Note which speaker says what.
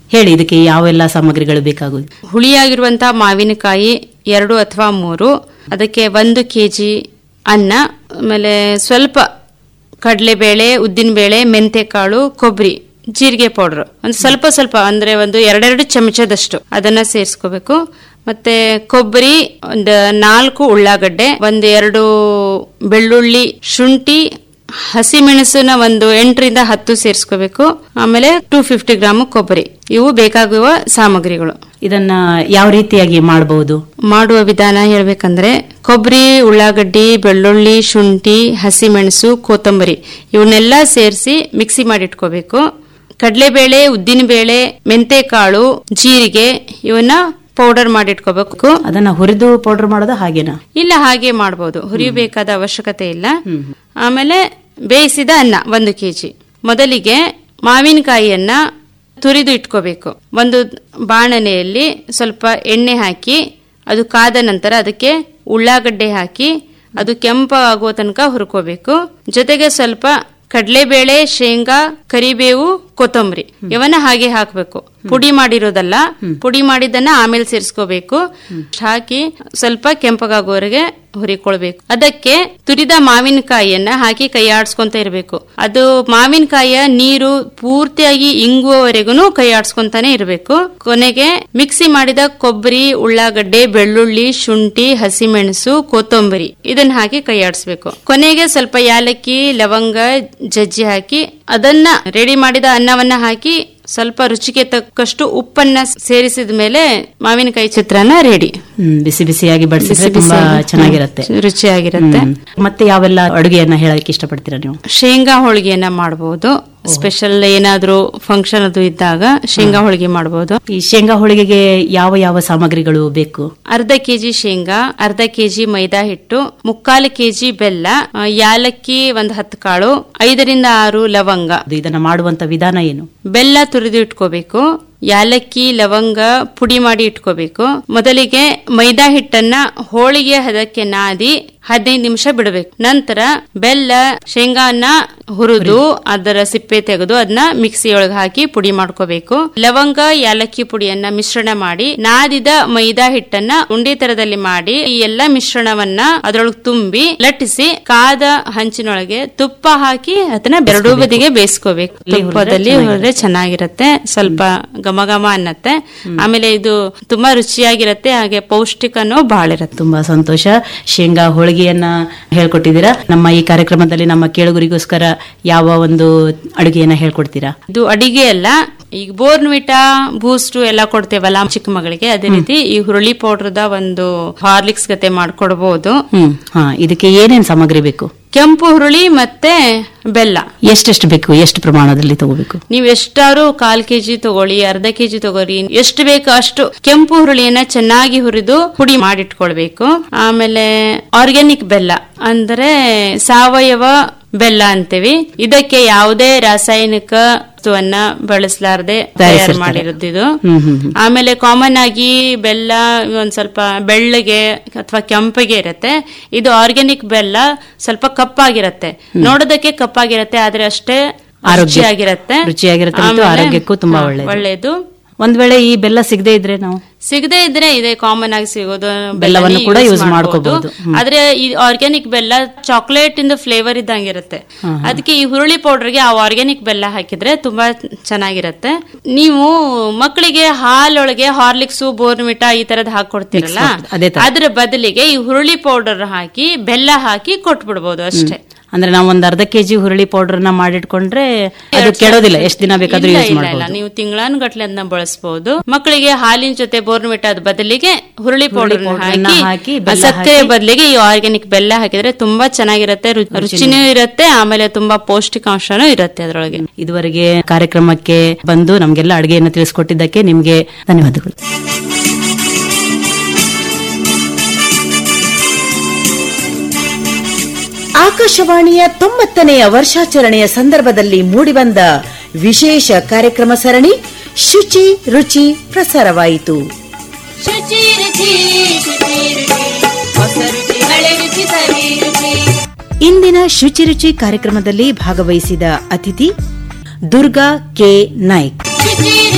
Speaker 1: ಹೇಳಿ ಇದಕ್ಕೆ ಯಾವೆಲ್ಲ ಸಾಮಗ್ರಿಗಳು ಬೇಕಾಗುವುದು
Speaker 2: ಹುಳಿಯಾಗಿರುವಂತಹ ಮಾವಿನಕಾಯಿ ಎರಡು ಅಥವಾ ಮೂರು ಅದಕ್ಕೆ ಒಂದು ಕೆಜಿ ಅನ್ನ ಆಮೇಲೆ ಸ್ವಲ್ಪ ಕಡಲೆಬೇಳೆ ಉದ್ದಿನಬೇಳೆ ಮೆಂತೆಕಾಳು ಕೊಬ್ಬರಿ ಜೀರಿಗೆ ಪೌಡರ್ ಒಂದು ಸ್ವಲ್ಪ ಸ್ವಲ್ಪ ಅಂದ್ರೆ ಒಂದು ಎರಡೆರಡು ಚಮಚದಷ್ಟು ಅದನ್ನ ಸೇರಿಸ್ಕೋಬೇಕು ಮತ್ತೆ ಕೊಬ್ಬರಿ ಒಂದು ನಾಲ್ಕು ಉಳ್ಳಾಗಡ್ಡೆ ಒಂದು ಎರಡು ಬೆಳ್ಳುಳ್ಳಿ ಶುಂಠಿ ಹಸಿಮೆಣಸನ್ನ ಒಂದು ಎಂಟರಿಂದ ಹತ್ತು ಸೇರಿಸ್ಕೋಬೇಕು ಆಮೇಲೆ ಟೂ ಫಿಫ್ಟಿ ಗ್ರಾಮ್ ಕೊಬ್ಬರಿ ಇವು ಬೇಕಾಗುವ ಸಾಮಗ್ರಿಗಳು
Speaker 1: ಇದನ್ನ ಯಾವ ರೀತಿಯಾಗಿ ಮಾಡಬಹುದು
Speaker 2: ಮಾಡುವ ವಿಧಾನ ಹೇಳ್ಬೇಕಂದ್ರೆ ಕೊಬ್ಬರಿ ಉಳ್ಳಾಗಡ್ಡಿ ಬೆಳ್ಳುಳ್ಳಿ ಶುಂಠಿ ಹಸಿಮೆಣಸು ಕೊತ್ತಂಬರಿ ಇವನ್ನೆಲ್ಲ ಸೇರಿಸಿ ಮಿಕ್ಸಿ ಮಾಡಿಟ್ಕೋಬೇಕು ಕಡಲೆಬೇಳೆ ಉದ್ದಿನಬೇಳೆ ಮೆಂತೆಕಾಳು ಜೀರಿಗೆ ಇವನ್ನ ಪೌಡರ್ ಮಾಡಿಟ್ಕೋಬೇಕು
Speaker 1: ಅದನ್ನ ಹುರಿದು ಪೌಡರ್ ಮಾಡೋದು ಹಾಗೇನಾ
Speaker 2: ಇಲ್ಲ ಹಾಗೆ ಮಾಡಬಹುದು ಹುರಿಯಬೇಕಾದ ಅವಶ್ಯಕತೆ ಇಲ್ಲ ಆಮೇಲೆ ಬೇಯಿಸಿದ ಅನ್ನ ಒಂದು ಕೆಜಿ ಮೊದಲಿಗೆ ಮಾವಿನಕಾಯಿಯನ್ನ ತುರಿದು ಇಟ್ಕೋಬೇಕು ಒಂದು ಬಾಣಲೆಯಲ್ಲಿ ಸ್ವಲ್ಪ ಎಣ್ಣೆ ಹಾಕಿ ಅದು ಕಾದ ನಂತರ ಅದಕ್ಕೆ ಉಳ್ಳಾಗಡ್ಡೆ ಹಾಕಿ ಅದು ಕೆಂಪಾಗುವ ತನಕ ಹುರ್ಕೋಬೇಕು ಜೊತೆಗೆ ಸ್ವಲ್ಪ ಕಡಲೆಬೇಳೆ ಶೇಂಗಾ ಕರಿಬೇವು ಕೊತ್ತಂಬರಿ ಇವನ್ನ ಹಾಗೆ ಹಾಕಬೇಕು ಪುಡಿ ಮಾಡಿರೋದಲ್ಲ ಪುಡಿ ಮಾಡಿದ್ದನ್ನ ಆಮೇಲೆ ಸೇರಿಸ್ಕೋಬೇಕು ಹಾಕಿ ಸ್ವಲ್ಪ ಕೆಂಪಗಾಗುವವರೆಗೆ ಹುರಿಕೊಳ್ಬೇಕು ಅದಕ್ಕೆ ತುರಿದ ಮಾವಿನಕಾಯಿಯನ್ನ ಹಾಕಿ ಕೈ ಆಡ್ಸ್ಕೊಂತ ಇರಬೇಕು ಅದು ಮಾವಿನಕಾಯಿಯ ನೀರು ಪೂರ್ತಿಯಾಗಿ ಇಂಗುವವರೆಗೂ ಕೈ ಆಡ್ಸ್ಕೊಂತಾನೆ ಇರಬೇಕು ಕೊನೆಗೆ ಮಿಕ್ಸಿ ಮಾಡಿದ ಕೊಬ್ಬರಿ ಉಳ್ಳಾಗಡ್ಡೆ ಬೆಳ್ಳುಳ್ಳಿ ಶುಂಠಿ ಹಸಿಮೆಣಸು ಕೊತ್ತಂಬರಿ ಇದನ್ನ ಹಾಕಿ ಕೈ ಆಡಿಸ್ಬೇಕು ಕೊನೆಗೆ ಸ್ವಲ್ಪ ಯಾಲಕ್ಕಿ ಲವಂಗ ಜಜ್ಜಿ ಹಾಕಿ ಅದನ್ನ ರೆಡಿ ಮಾಡಿದ ಅನ್ನವನ್ನ ಹಾಕಿ ಸ್ವಲ್ಪ ರುಚಿಗೆ ತಕ್ಕಷ್ಟು ಉಪ್ಪನ್ನ ಸೇರಿಸಿದ ಮೇಲೆ ಮಾವಿನಕಾಯಿ ಚಿತ್ರಾನ್ನ ರೆಡಿ
Speaker 1: ಹ್ಮ್ ಬಿಸಿ ಬಿಸಿಯಾಗಿ ಬಡಿಸಿದ್ರೆ
Speaker 2: ಬಿಸಿ
Speaker 1: ತುಂಬಾ
Speaker 2: ಬಿಸಿಯಾಗಿ.
Speaker 1: ಚೆನ್ನಾಗಿರತ್ತೆ
Speaker 2: ರುಚಿಯಾಗಿರುತ್ತೆ
Speaker 1: ಹ್ಮ್. ಮತ್ತೆ ಯಾವೆಲ್ಲ ಅಡುಗೆಯನ್ನ ಹೇಳಕ್ ಇಷ್ಟಪಡ್ತೀರಾ ನೀವು
Speaker 2: ಶೇಂಗಾ ಹೋಳಿಗೆಯನ್ನ ಮಾಡಬಹುದು ಸ್ಪೆಷಲ್ ಏನಾದ್ರೂ ಫಂಕ್ಷನ್ ಅದು ಇದ್ದಾಗ ಶೇಂಗಾ ಹೋಳಿಗೆ ಮಾಡಬಹುದು
Speaker 1: ಈ ಶೇಂಗಾ ಹೋಳಿಗೆಗೆ ಯಾವ ಯಾವ ಸಾಮಗ್ರಿಗಳು ಬೇಕು
Speaker 2: ಅರ್ಧ ಕೆಜಿ ಶೇಂಗಾ ಅರ್ಧ ಕೆಜಿ ಮೈದಾ ಹಿಟ್ಟು ಮುಕ್ಕಾಲು ಕೆಜಿ ಬೆಲ್ಲ ಆ, ಯಾಲಕ್ಕಿ ಒಂದ್ ಹತ್ತು ಕಾಳು ಐದರಿಂದ ಆರು ಲವಂಗ
Speaker 1: ಅದು ಇದನ್ನ ಮಾಡುವಂತ ವಿಧಾನ ಏನು
Speaker 2: ಬೆಲ್ಲ ತುರಿದು ಇಟ್ಕೋಬೇಕು ಯಾಲಕ್ಕಿ ಲವಂಗ ಪುಡಿ ಮಾಡಿ ಇಟ್ಕೋಬೇಕು ಮೊದಲಿಗೆ ಮೈದಾ ಹಿಟ್ಟನ್ನ ಹೋಳಿಗೆ ಹದಕ್ಕೆ ನಾದಿ ಹದಿನೈದು ನಿಮಿಷ ಬಿಡಬೇಕು ನಂತರ ಬೆಲ್ಲ ಶೇಂಗಾನ ಹುರಿದು ಅದರ ಸಿಪ್ಪೆ ತೆಗೆದು ಅದನ್ನ ಮಿಕ್ಸಿಯೊಳಗೆ ಹಾಕಿ ಪುಡಿ ಮಾಡ್ಕೋಬೇಕು ಲವಂಗ ಯಾಲಕ್ಕಿ ಪುಡಿಯನ್ನ ಮಿಶ್ರಣ ಮಾಡಿ ನಾದಿದ ಮೈದಾ ಹಿಟ್ಟನ್ನ ಉಂಡೆ ತರದಲ್ಲಿ ಮಾಡಿ ಈ ಎಲ್ಲ ಮಿಶ್ರಣವನ್ನ ಅದರೊಳಗೆ ತುಂಬಿ ಲಟ್ಟಿಸಿ ಕಾದ ಹಂಚಿನೊಳಗೆ ತುಪ್ಪ ಹಾಕಿ ಅದನ್ನ ಬೆರಡು ಬದಿಗೆ ಬೇಯಿಸ್ಕೋಬೇಕು ತುಪ್ಪದಲ್ಲಿ ಹುರಿದ್ರೆ ಚೆನ್ನಾಗಿರತ್ತೆ ಸ್ವಲ್ಪ ಘಮ ಘಮ ಅನ್ನತ್ತೆ ಆಮೇಲೆ ಇದು ತುಂಬಾ ರುಚಿಯಾಗಿರತ್ತೆ ಹಾಗೆ ಪೌಷ್ಟಿಕನೂ ಬಹಳ ಇರತ್ತೆ
Speaker 1: ತುಂಬಾ ಸಂತೋಷ ಶೇಂಗಾ ಹೋಳಿಗೆಯನ್ನ ಹೇಳ್ಕೊಟ್ಟಿದ್ದೀರಾ ನಮ್ಮ ಈ ಕಾರ್ಯಕ್ರಮದಲ್ಲಿ ನಮ್ಮ ಕೇಳುಗರಿಗೋಸ್ಕರ ಯಾವ ಒಂದು ಅಡುಗೆಯನ್ನ ಹೇಳ್ಕೊಡ್ತೀರಾ
Speaker 2: ಇದು ಅಡಿಗೆ ಅಲ್ಲ ಈಗ ಬೋರ್ನ್ವಿಟಾ ಬೂಸ್ಟ್ ಎಲ್ಲ ಕೊಡ್ತೇವಲ್ಲ ಚಿಕ್ಕ ಮಗಳಿಗೆ ಅದೇ ರೀತಿ ಈ ಹುರುಳಿ ಪೌಡರ್ದ ಒಂದು ಹಾರ್ಲಿಕ್ಸ್ ಗತೆ ಮಾಡ್ಕೊಡ್ಬಹುದು
Speaker 1: ಹ್ಮ್ ಹಾ ಇದಕ್ಕೆ ಏನೇನ್ ಸಾಮಗ್ರಿ ಬೇಕು
Speaker 2: ಕೆಂಪು ಹುರುಳಿ ಮತ್ತೆ ಬೆಲ್ಲ
Speaker 1: ಎಷ್ಟೆಷ್ಟು ಬೇಕು ಎಷ್ಟು ಪ್ರಮಾಣದಲ್ಲಿ ತಗೋಬೇಕು
Speaker 2: ನೀವು ಎಷ್ಟಾರು ಕಾಲ್ ಕೆಜಿ ತಗೊಳ್ಳಿ ಅರ್ಧ ಕೆಜಿ ತಗೊಳ್ಳಿ ಎಷ್ಟು ಬೇಕು ಅಷ್ಟು ಕೆಂಪು ಹುರುಳಿಯನ್ನ ಚೆನ್ನಾಗಿ ಹುರಿದು ಪುಡಿ ಮಾಡಿಟ್ಕೊಳ್ಬೇಕು ಆಮೇಲೆ ಆರ್ಗ್ಯಾನಿಕ್ ಬೆಲ್ಲ ಅಂದ್ರೆ ಸಾವಯವ ಬೆಲ್ಲ ಅಂತೀವಿ ಇದಕ್ಕೆ ಯಾವುದೇ ರಾಸಾಯನಿಕ ವಸ್ತುವನ್ನ ಬಳಸಲಾರದೆ ತಯಾರು
Speaker 1: ತಯಾರಿಸಿರ್ತಾರೆ.
Speaker 2: ಮಾಡಿರೋದು ಇದು
Speaker 1: ಹ್ಮ್ ಹ್ಮ್ ಹ್ಮ್.
Speaker 2: ಆಮೇಲೆ ಕಾಮನ್ ಆಗಿ ಬೆಲ್ಲ ಒಂದ್ ಸ್ವಲ್ಪ ಬೆಳ್ಳಗೆ ಅಥವಾ ಕೆಂಪಗೆ ಇರುತ್ತೆ ಇದು ಆರ್ಗ್ಯಾನಿಕ್ ಬೆಲ್ಲ ಸ್ವಲ್ಪ ಕಪ್ಪಾಗಿರತ್ತೆ ನೋಡೋದಕ್ಕೆ ಕಪ್ಪಾಗಿರತ್ತೆ ಆದ್ರೆ ಅಷ್ಟೇ
Speaker 1: ಆರೋಗ್ಯ-
Speaker 2: ರುಚಿಯಾಗಿರತ್ತೆ
Speaker 1: ರುಚಿಯಾಗಿರುತ್ತೆ ಮತ್ತು
Speaker 2: ಆಮೇಲೆ-
Speaker 1: ಆರೋಗ್ಯಕ್ಕೂ ತುಂಬಾ
Speaker 2: ಹಾ,
Speaker 1: ಒಳ್ಳೆಯದು.
Speaker 2: ಒಳ್ಳೆಯದು
Speaker 1: ಒಂದ್ ವೇಳೆ ಈ ಬೆಲ್ಲ ಸಿಗದೆ ಇದ್ರೆ ನಾವು
Speaker 2: ಸಿಗದೆ ಇದ್ರೆ ಇದೆ ಕಾಮನ್ ಆಗಿ ಸಿಗೋದು
Speaker 1: ಬೆಲ್ಲವನ್ನು ಕೂಡ use
Speaker 2: ಮಾಡ್ಬೋದು.
Speaker 1: ಮಾಡ್ಕೋಬಹುದು. ಹ್ಮ್.
Speaker 2: ಆದ್ರೆ ಈ ಆರ್ಗ್ಯಾನಿಕ್ ಬೆಲ್ಲ ಚಾಕ್ಲೇಟ್ ಇಂದ ಫ್ಲೇವರ್ ಇದ್ದಂಗಿರುತ್ತೆ ಅದಕ್ಕೆ ಈ ಹುರುಳಿ ಪೌಡರ್ಗೆ ಆ ಆರ್ಗ್ಯಾನಿಕ್ ಬೆಲ್ಲ ಹಾಕಿದ್ರೆ ತುಂಬಾ ಚೆನ್ನಾಗಿರುತ್ತೆ ನೀವು ಮಕ್ಕಳಿಗೆ ಹಾಲೊಳಗೆ ಹಾರ್ಲಿಕ್ಸ್ ಬೋರ್ಮಿಟಾ ಈ ತರದ್ ಹಾಕೊಡ್ತೀರಲ್ಲ
Speaker 1: Mix ಮಾಡ್ಬೋದು. ಅದೇ ತರ.
Speaker 2: ಅದ್ರ ಬದಲಿಗೆ ಈ ಹುರುಳಿ ಪೌಡರ್ ಹಾಕಿ ಬೆಲ್ಲ ಹಾಕಿ ಕೊಟ್ಬಿಡ್ಬೋದು ಅಷ್ಟೇ
Speaker 1: ಅಂದ್ರೆ ನಾವು ಒಂದ್ ಅರ್ಧ ಕೆಜಿ ಹುರುಳಿ ಪೌಡರ್ ನ ಮಾಡಿಟ್ಕೊಂಡ್ರೆ ಅದು ಕೆಡೋದಿಲ್ಲ ಎಷ್ಟು ದಿನ ಬೇಕಾದ್ರೂ
Speaker 2: ಇಲ್ಲ,
Speaker 1: ಯೂಸ್
Speaker 2: ಇಲ್ಲ, ಇಲ್ಲ.
Speaker 1: ಮಾಡಬಹುದು
Speaker 2: ನೀವು ತಿಂಗಳಾನುಗಟ್ಲೆ ಅದನ್ನ ಬಳಸಬಹುದು ಮಕ್ಕಳಿಗೆ ಹಾಲಿನ ಜೊತೆ ಬೋರ್ನ್ವಿಟಾದ ಬದಲಿಗೆ ಹುರುಳಿ ಪೌಡರ್
Speaker 1: powder-ನ ಹಾಕಿ,
Speaker 2: ಹಾಕಿ
Speaker 1: ಬೆಲ್ಲ
Speaker 2: ಸಕ್ಕರೆ
Speaker 1: ಹಾಕಿ.
Speaker 2: ಬದಲಿಗೆ ಈ ಆರ್ಗ್ಯಾನಿಕ್ ಬೆಲ್ಲ ಹಾಕಿದ್ರೆ ತುಂಬಾ ಚೆನ್ನಾಗಿರುತ್ತೆ ರು- ರುಚಿನೂ ಇರುತ್ತೆ ಆಮೇಲೆ ತುಂಬಾ ಪೌಷ್ಟಿಕಾಂಶನೂ ಇರುತ್ತೆ ಅದರೊಳಗೆ
Speaker 1: ಇದುವರೆಗೆ ಕಾರ್ಯಕ್ರಮಕ್ಕೆ ಬಂದು ನಮ್ಗೆಲ್ಲ ಅಡುಗೆಯನ್ನು ತಿಳಿಸ್ಕೊಟ್ಟಿದ್ದಕ್ಕೆ ನಿಮ್ಗೆ ಧನ್ಯವಾದಗಳು
Speaker 3: ಆಕಾಶವಾಣಿಯ ತೊಂಬತ್ತನೆಯ ವರ್ಷಾಚರಣೆಯ ಸಂದರ್ಭದಲ್ಲಿ ಮೂಡಿಬಂದ ವಿಶೇಷ ಕಾರ್ಯಕ್ರಮ ಸರಣಿ ಶುಚಿ ರುಚಿ ಪ್ರಸಾರವಾಯಿತು
Speaker 4: ಶುಚಿ ರುಚಿ ಶುಚಿ ರುಚಿ ಹೊಸ ರುಚಿ ಹಳೆ ರುಚಿ ಸವಿ ರುಚಿ
Speaker 3: ಇಂದಿನ ಶುಚಿ ರುಚಿ ಕಾರ್ಯಕ್ರಮದಲ್ಲಿ ಭಾಗವಹಿಸಿದ ಅತಿಥಿ ದುರ್ಗಾ ಕೆ ನಾಯ್ಕ್
Speaker 4: ಶುಚಿ